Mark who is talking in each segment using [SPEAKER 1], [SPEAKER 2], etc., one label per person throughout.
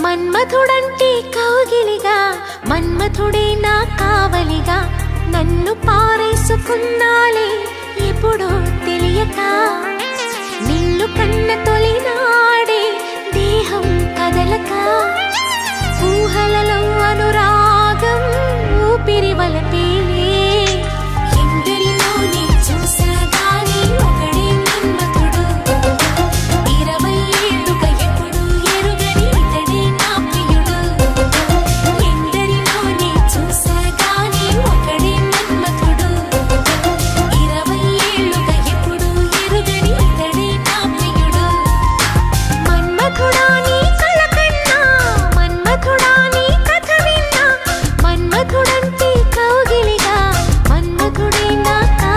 [SPEAKER 1] మన్మథుడంటే కౌగిలిగా మన్మథుడే నా కావలిగా నన్ను పారేసుకున్నాలే ఎప్పుడో తెలియక నిన్ను కన్న తొలినాడే దేహం కదలక ఊహలలో అనురాగం ఊపిరి వలపేలే ఎందరిలోనే చూసాగానే ఒకడే మన్మథుడు ఇరవై ఏళ్ళుగా ఎప్పుడు ఎరుగని ఇతడే నా ప్రియుడు ఎందరిలోనే చూసాగానే ఒకడే మన్మథుడు ఇరవై ఏళ్ళుగా ఎప్పుడు ఎరుగని ఇతడే నా ప్రియుడు మన్మథుడా నీ కల కన్నా మన్మథుడా నీ కథ విన్నా మన్మథుడంటే కౌగిలిగా మన్మథుడే నా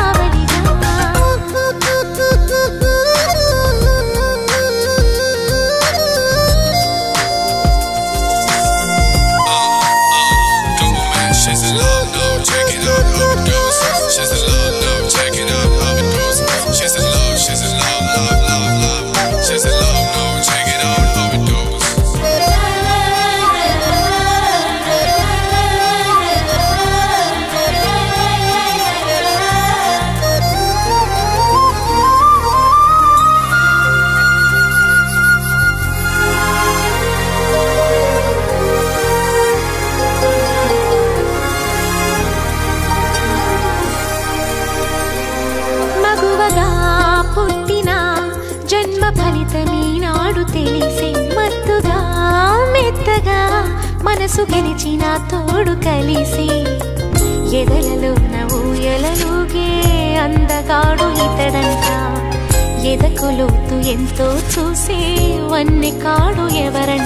[SPEAKER 2] Come on, man, she's in love, no, check it out, how it goes. She's in love, no, check it out, how it goes. She's in love, she's in love, love, love, love. She's in love, no, check it out, how it goes.
[SPEAKER 1] మగువగా పుట్టిన జన్మ ఫలితమీనాడు తెలిసే మత్తుగా మెత్తగా మనసు గెలిచిన తోడు కలిసి ఎదలలో ఊయలలుగే అందగాడు ఇతడంట ఎదకు లోతు ఎంతో చూసే వన్నె కాడు ఎవరంట